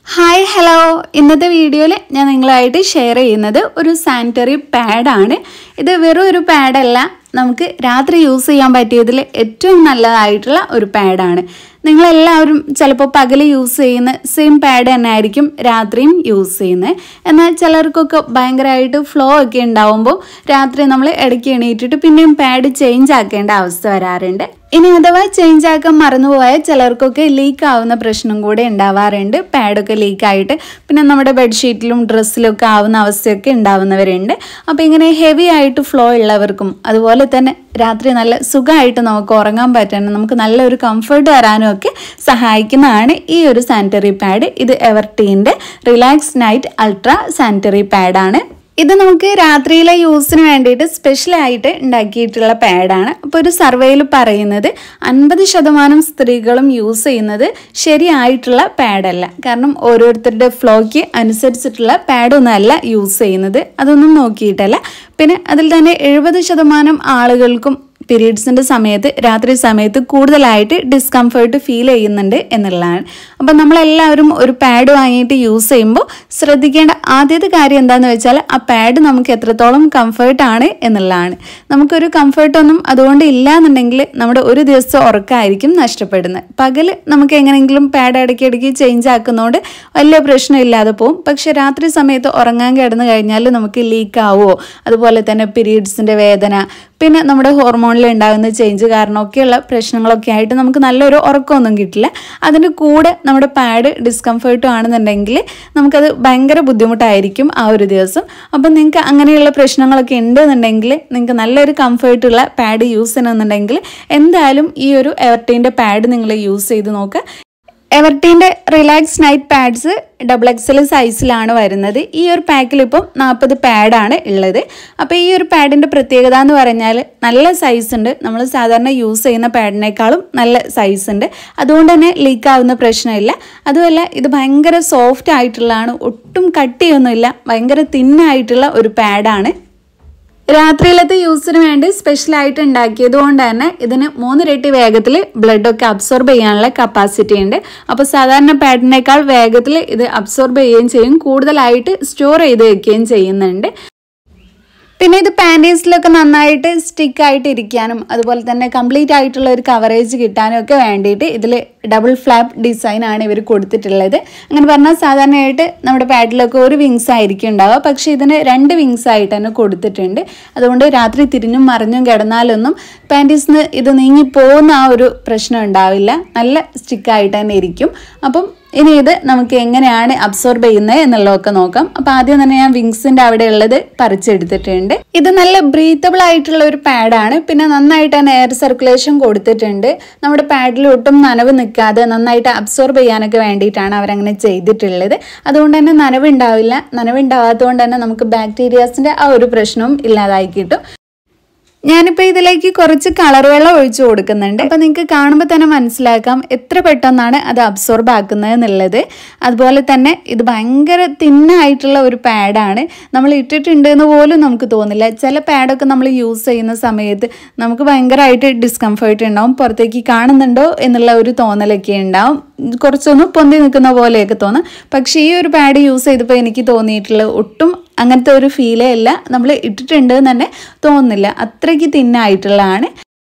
hi hello ഇന്നത്തെ വീഡിയോയിൽ ഞാൻ നിങ്ങളായിട്ട് ഷെയർ ചെയ്യുന്നത് ഒരു സാനിറ്ററി പാഡാണ് ഇത് വെറും ഒരു പാഡല്ല നമുക്ക് രാത്രി യൂസ് ചെയ്യാൻ പറ്റിയതിൽ ഏറ്റവും നല്ലതായിട്ടുള്ള ഒരു പാഡാണ് നിങ്ങളെല്ലാവരും ചിലപ്പോൾ പകൽ യൂസ് ചെയ്യുന്ന സെയിം പാഡ് തന്നെ ആയിരിക്കും രാത്രിയും യൂസ് ചെയ്യുന്നത് എന്നാൽ ചിലർക്കൊക്കെ ഭയങ്കരമായിട്ട് ഫ്ലോ ഒക്കെ ഉണ്ടാവുമ്പോൾ രാത്രി നമ്മൾ ഇടയ്ക്ക് എണീറ്റിട്ട് പിന്നെയും പാഡ് ചേഞ്ച് ആക്കേണ്ട അവസ്ഥ വരാറുണ്ട് ഇനി അഥവാ ചേഞ്ച് ആക്കാൻ മറന്നുപോയാൽ ചിലർക്കൊക്കെ ലീക്ക് ആവുന്ന പ്രശ്നം കൂടെ ഉണ്ടാവാറുണ്ട് പാഡൊക്കെ ലീക്ക് ആയിട്ട് പിന്നെ നമ്മുടെ ബെഡ്ഷീറ്റിലും ഡ്രസ്സിലും ഒക്കെ ആവുന്ന അവസ്ഥയൊക്കെ ഉണ്ടാവുന്നവരുണ്ട് അപ്പോൾ ഇങ്ങനെ ഹെവി ആയിട്ട് ഫ്ലോ ഉള്ളവർക്കും അതുപോലെ തന്നെ രാത്രി നല്ല സുഖമായിട്ട് നമുക്ക് ഉറങ്ങാൻ പറ്റാനും നമുക്ക് നല്ലൊരു കംഫർട്ട് തരാനും ഒക്കെ സഹായിക്കുന്നതാണ് ഈ ഒരു സാനിറ്ററി പാഡ് ഇത് എവർട്ടീൻ്റെ റിലാക്സ് നൈറ്റ് അൾട്രാ സാനിറ്ററി പാഡാണ് ഇത് നമുക്ക് രാത്രിയിലെ യൂസിന് വേണ്ടിയിട്ട് സ്പെഷ്യലായിട്ട് ഉണ്ടാക്കിയിട്ടുള്ള പാഡാണ് അപ്പോൾ ഒരു സർവേയിൽ പറയുന്നത് അൻപത് ശതമാനം സ്ത്രീകളും യൂസ് ചെയ്യുന്നത് ശരിയായിട്ടുള്ള പാഡല്ല കാരണം ഓരോരുത്തരുടെ ഫ്ലോയ്ക്ക് അനുസരിച്ചിട്ടുള്ള പാഡൊന്നുമല്ല യൂസ് ചെയ്യുന്നത് അതൊന്നും നോക്കിയിട്ടല്ല പിന്നെ അതിൽ തന്നെ എഴുപത് ശതമാനം ആളുകൾക്കും പീരീഡ്സിൻ്റെ സമയത്ത് രാത്രി സമയത്ത് കൂടുതലായിട്ട് ഡിസ്കംഫേർട്ട് ഫീൽ ചെയ്യുന്നുണ്ട് എന്നുള്ളതാണ് അപ്പം നമ്മളെല്ലാവരും ഒരു പാഡ് വാങ്ങിയിട്ട് യൂസ് ചെയ്യുമ്പോൾ ശ്രദ്ധിക്കേണ്ട ആദ്യത്തെ കാര്യം എന്താണെന്ന് വെച്ചാൽ ആ പാഡ് നമുക്ക് എത്രത്തോളം കംഫേർട്ടാണ് എന്നുള്ളതാണ് നമുക്കൊരു കംഫേർട്ടൊന്നും അതുകൊണ്ട് ഇല്ല എന്നുണ്ടെങ്കിൽ നമ്മുടെ ഒരു ദിവസത്തെ ഉറക്കമായിരിക്കും നഷ്ടപ്പെടുന്നത് പകൽ നമുക്ക് എങ്ങനെയെങ്കിലും പാഡ് ഇടയ്ക്കിടയ്ക്ക് ചേഞ്ച് ആക്കുന്നതുകൊണ്ട് വലിയ പ്രശ്നമില്ലാതെ പോകും പക്ഷെ രാത്രി സമയത്ത് ഉറങ്ങാൻ കിടന്നു കഴിഞ്ഞാൽ നമുക്ക് ലീക്ക് ആവുമോ അതുപോലെ തന്നെ പീരീഡ്സിൻ്റെ വേദന പിന്നെ നമ്മുടെ ഹോർമോണിൽ ഉണ്ടാകുന്ന ചേഞ്ച് കാരണമൊക്കെയുള്ള പ്രശ്നങ്ങളൊക്കെ ആയിട്ട് നമുക്ക് നല്ലൊരു ഉറക്കമൊന്നും കിട്ടില്ല അതിൻ്റെ കൂടെ നമ്മുടെ പാഡ് ഡിസ്കംഫേർട്ടും ആണെന്നുണ്ടെങ്കിൽ നമുക്കത് ഭയങ്കര ബുദ്ധിമുട്ടായിരിക്കും ആ ഒരു ദിവസം അപ്പം നിങ്ങൾക്ക് അങ്ങനെയുള്ള പ്രശ്നങ്ങളൊക്കെ ഉണ്ടെന്നുണ്ടെങ്കിൽ നിങ്ങൾക്ക് നല്ലൊരു കംഫേർട്ടുള്ള പാഡ് യൂസ് ചെയ്യണമെന്നുണ്ടെങ്കിൽ എന്തായാലും ഈ ഒരു എവർട്ടീൻ്റെ പാഡ് നിങ്ങൾ യൂസ് ചെയ്ത് നോക്കുക എവർട്ടീൻ്റെ relax night pads double XL സൈസിലാണ് വരുന്നത് ഈ ഒരു പാക്കിൽ ഇപ്പം നാൽപ്പത് പാഡാണ് ഉള്ളത് അപ്പോൾ ഈ ഒരു പാഡിൻ്റെ പ്രത്യേകത എന്ന് പറഞ്ഞാൽ നല്ല സൈസ് ഉണ്ട് നമ്മൾ സാധാരണ യൂസ് ചെയ്യുന്ന പാഡിനേക്കാളും നല്ല സൈസ് ഉണ്ട് അതുകൊണ്ട് തന്നെ ലീക്ക് ആവുന്ന പ്രശ്നമില്ല അതുമല്ല ഇത് ഭയങ്കര സോഫ്റ്റ് ആയിട്ടുള്ളതാണ് ഒട്ടും കട്ടിയൊന്നുമില്ല ഭയങ്കര തിന്നായിട്ടുള്ള ഒരു പാഡാണ് രാത്രിയിലത്തെ യൂസിന് വേണ്ടി സ്പെഷ്യലായിട്ട് ഉണ്ടാക്കിയത് കൊണ്ട് തന്നെ ഇതിന് മൂന്നിരട്ടി വേഗത്തിൽ ബ്ലഡൊക്കെ അബ്സോർബ് ചെയ്യാനുള്ള കപ്പാസിറ്റി ഉണ്ട് അപ്പോൾ സാധാരണ പാഡിനേക്കാൾ വേഗത്തിൽ ഇത് അബ്സോർബ് ചെയ്യുകയും ചെയ്യും കൂടുതലായിട്ട് സ്റ്റോർ ചെയ്ത് വെക്കുകയും ചെയ്യുന്നുണ്ട് പിന്നെ ഇത് പാൻറ്റീസിലൊക്കെ നന്നായിട്ട് സ്റ്റിക്ക് ആയിട്ട് ഇരിക്കാനും അതുപോലെ തന്നെ കംപ്ലീറ്റ് ആയിട്ടുള്ള ഒരു കവറേജ് കിട്ടാനും ഒക്കെ വേണ്ടിയിട്ട് ഇതിൽ ഡബിൾ ഫ്ലാപ്പ് ഡിസൈൻ ആണ് ഇവർ കൊടുത്തിട്ടുള്ളത് അങ്ങനെ പറഞ്ഞാൽ സാധാരണയായിട്ട് നമ്മുടെ പാഡിലൊക്കെ ഒരു വിങ്സ് ആയിരിക്കും ഉണ്ടാവുക പക്ഷേ ഇതിന് രണ്ട് വിങ്സ് ആയിട്ട് തന്നെ കൊടുത്തിട്ടുണ്ട് അതുകൊണ്ട് രാത്രി തിരിഞ്ഞും മറിഞ്ഞും കിടന്നാലൊന്നും പാൻറ്റീസിന് ഇത് നീങ്ങി പോകുന്ന ആ ഒരു പ്രശ്നം ഉണ്ടാവില്ല നല്ല സ്റ്റിക്കായിട്ട് തന്നെ ഇരിക്കും അപ്പം ഇനി ഇത് നമുക്ക് എങ്ങനെയാണ് അബ്സോർബ് ചെയ്യുന്നത് എന്നുള്ളതൊക്കെ നോക്കാം അപ്പോൾ ആദ്യം തന്നെ ഞാൻ വിങ്സിൻ്റെ അവിടെ ഉള്ളത് പറിച്ചെടുത്തിട്ടുണ്ട് ഇത് നല്ല ബ്രീത്തബിൾ ആയിട്ടുള്ള ഒരു പാഡാണ് പിന്നെ നന്നായിട്ട് തന്നെ എയർ സർക്കുലേഷൻ കൊടുത്തിട്ടുണ്ട് നമ്മുടെ പാഡിൽ ഒട്ടും നനവ് നിൽക്കാതെ നന്നായിട്ട് അബ്സോർബ് ചെയ്യാനൊക്കെ വേണ്ടിയിട്ടാണ് അവരങ്ങനെ ചെയ്തിട്ടുള്ളത് അതുകൊണ്ട് തന്നെ നനവ് ഉണ്ടാവില്ല നനവ് ഉണ്ടാവാത്തതുകൊണ്ട് തന്നെ നമുക്ക് ബാക്ടീരിയാസിൻ്റെ ആ ഒരു പ്രശ്നവും ഇല്ലാതായി കിട്ടും ഞാനിപ്പോൾ ഇതിലേക്ക് കുറച്ച് കളർ വെള്ളം ഒഴിച്ചു കൊടുക്കുന്നുണ്ട് അപ്പോൾ നിങ്ങൾക്ക് കാണുമ്പോൾ തന്നെ മനസ്സിലാക്കാം എത്ര പെട്ടെന്നാണ് അത് അബ്സോർബ് ആക്കുന്നത് എന്നുള്ളത് അതുപോലെ തന്നെ ഇത് ഭയങ്കര തിന്നായിട്ടുള്ള ഒരു പാഡാണ് നമ്മൾ ഇട്ടിട്ടുണ്ട് എന്ന് പോലും നമുക്ക് തോന്നില്ല ചില പാഡൊക്കെ നമ്മൾ യൂസ് ചെയ്യുന്ന സമയത്ത് നമുക്ക് ഭയങ്കരമായിട്ട് ഡിസ്കംഫേർട്ട് ഉണ്ടാവും പുറത്തേക്ക് കാണുന്നുണ്ടോ എന്നുള്ള ഒരു തോന്നലൊക്കെ ഉണ്ടാവും കുറച്ചൊന്ന് പൊന്തി നിൽക്കുന്ന പോലെയൊക്കെ തോന്നും പക്ഷേ ഈ ഒരു പാഡ് യൂസ് ചെയ്തപ്പോൾ എനിക്ക് തോന്നിയിട്ടുള്ളത് ഒട്ടും അങ്ങനത്തെ ഒരു ഫീലേ ഇല്ല നമ്മൾ ഇട്ടിട്ടുണ്ട് എന്ന് തന്നെ തോന്നുന്നില്ല അത്രയ്ക്ക് തിന്നായിട്ടുള്ളതാണ്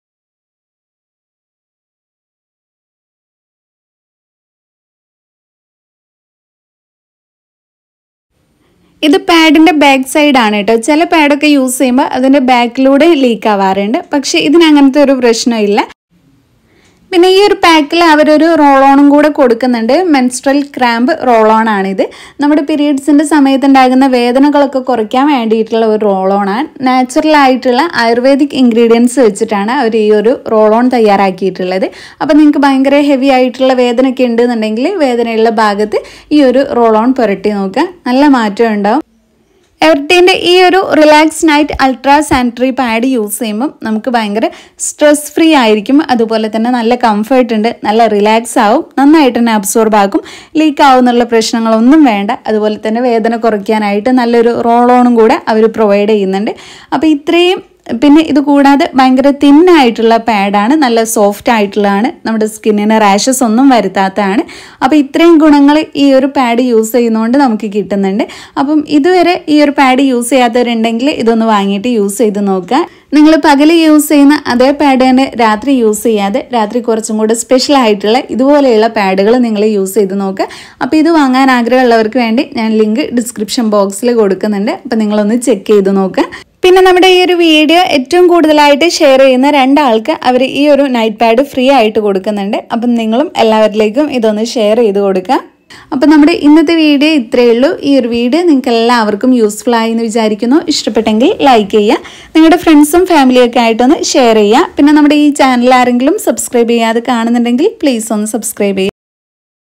ഇത് പാഡിൻ്റെ ബാക്ക് സൈഡാണ് കേട്ടോ ചില പാഡൊക്കെ യൂസ് ചെയ്യുമ്പോൾ അതിൻ്റെ ബാക്കിലൂടെ ലീക്ക് ആവാറുണ്ട് പക്ഷേ ഇതിന് അങ്ങനത്തെ ഒരു പ്രശ്നമില്ല പിന്നെ ഈ ഒരു പാക്കിൽ അവരൊരു റോൾ ഓണും കൂടെ കൊടുക്കുന്നുണ്ട് മെൻസ്ട്രൽ ക്രാമ്പ് റോൾ ഓൺ ആണിത് നമ്മുടെ പീരീഡ്സിൻ്റെ സമയത്ത് ഉണ്ടാകുന്ന വേദനകളൊക്കെ കുറയ്ക്കാൻ വേണ്ടിയിട്ടുള്ള ഒരു റോൾ ഓൺ ആണ് നാച്ചുറൽ ആയിട്ടുള്ള ആയുർവേദിക് ഇൻഗ്രീഡിയൻസ് വെച്ചിട്ടാണ് അവർ ഈ ഒരു റോൾ ഓൺ തയ്യാറാക്കിയിട്ടുള്ളത് അപ്പോൾ നിങ്ങൾക്ക് ഭയങ്കര ഹെവി ആയിട്ടുള്ള വേദനയൊക്കെ ഉണ്ടെന്നുണ്ടെങ്കിൽ വേദനയുള്ള ഭാഗത്ത് ഈ ഒരു റോൾ ഓൺ പുരട്ടി നോക്കുക നല്ല മാറ്റം ഉണ്ടാവും എവർട്ടീൻ്റെ ഈ ഒരു relax night ultra sanitary pad use ചെയ്യുമ്പം നമുക്ക് ഭയങ്കര സ്ട്രെസ് ഫ്രീ ആയിരിക്കും അതുപോലെ തന്നെ നല്ല കംഫർട്ട് ഉണ്ട് നല്ല റിലാക്സ് ആവും നന്നായിട്ട് തന്നെ അബ്സോർബ് ആക്കും ലീക്ക് ആവുന്നുള്ള പ്രശ്നങ്ങളൊന്നും വേണ്ട അതുപോലെ തന്നെ വേദന കുറയ്ക്കാനായിട്ട് നല്ലൊരു റോൾ ഓണും കൂടെ അവർ പ്രൊവൈഡ് ചെയ്യുന്നുണ്ട് അപ്പോൾ ഇത്രയും പിന്നെ ഇത് കൂടാതെ ഭയങ്കര തിന്നായിട്ടുള്ള പാഡാണ് നല്ല സോഫ്റ്റ് ആയിട്ടുള്ളതാണ് നമ്മുടെ സ്കിന്നിന് റാഷസ് ഒന്നും വരുത്താത്തതാണ് അപ്പോൾ ഇത്രയും ഗുണങ്ങൾ ഈ ഒരു പാഡ് യൂസ് ചെയ്യുന്നതുകൊണ്ട് നമുക്ക് കിട്ടുന്നുണ്ട് അപ്പം ഇതുവരെ ഈ ഒരു പാഡ് യൂസ് ചെയ്യാത്തവരുണ്ടെങ്കിൽ ഇതൊന്ന് വാങ്ങിയിട്ട് യൂസ് ചെയ്ത് നോക്കുക നിങ്ങൾ പകൽ യൂസ് ചെയ്യുന്ന അതേ പാഡ് തന്നെ രാത്രി യൂസ് ചെയ്യാതെ രാത്രി കുറച്ചും കൂടെ സ്പെഷ്യൽ ആയിട്ടുള്ള ഇതുപോലെയുള്ള പാഡുകൾ നിങ്ങൾ യൂസ് ചെയ്ത് നോക്കുക അപ്പോൾ ഇത് വാങ്ങാൻ ആഗ്രഹമുള്ളവർക്ക് വേണ്ടി ഞാൻ ലിങ്ക് ഡിസ്ക്രിപ്ഷൻ ബോക്സിൽ കൊടുക്കുന്നുണ്ട് അപ്പോൾ നിങ്ങളൊന്ന് ചെക്ക് ചെയ്ത് നോക്കുക പിന്നെ നമ്മുടെ ഈ ഒരു വീഡിയോ ഏറ്റവും കൂടുതലായിട്ട് ഷെയർ ചെയ്യുന്ന രണ്ടാൾക്ക് അവർ ഈ ഒരു നൈറ്റ് പാഡ് ഫ്രീ ആയിട്ട് കൊടുക്കുന്നുണ്ട് അപ്പം നിങ്ങളും എല്ലാവരിലേക്കും ഇതൊന്ന് ഷെയർ ചെയ്ത് കൊടുക്കുക അപ്പം നമ്മുടെ ഇന്നത്തെ വീഡിയോ ഇത്രയേ ഉള്ളൂ ഈ ഒരു വീഡിയോ നിങ്ങൾക്ക് എല്ലാവർക്കും യൂസ്ഫുൾ ആയി എന്ന് വിചാരിക്കുന്നു ഇഷ്ടപ്പെട്ടെങ്കിൽ ലൈക്ക് ചെയ്യുക നിങ്ങളുടെ ഫ്രണ്ട്സും ഫാമിലിയൊക്കെ ആയിട്ടൊന്ന് ഷെയർ ചെയ്യുക പിന്നെ നമ്മുടെ ഈ ചാനൽ ആരെങ്കിലും സബ്സ്ക്രൈബ് ചെയ്യാതെ കാണുന്നുണ്ടെങ്കിൽ പ്ലീസ് ഒന്ന് സബ്സ്ക്രൈബ് ചെയ്യുക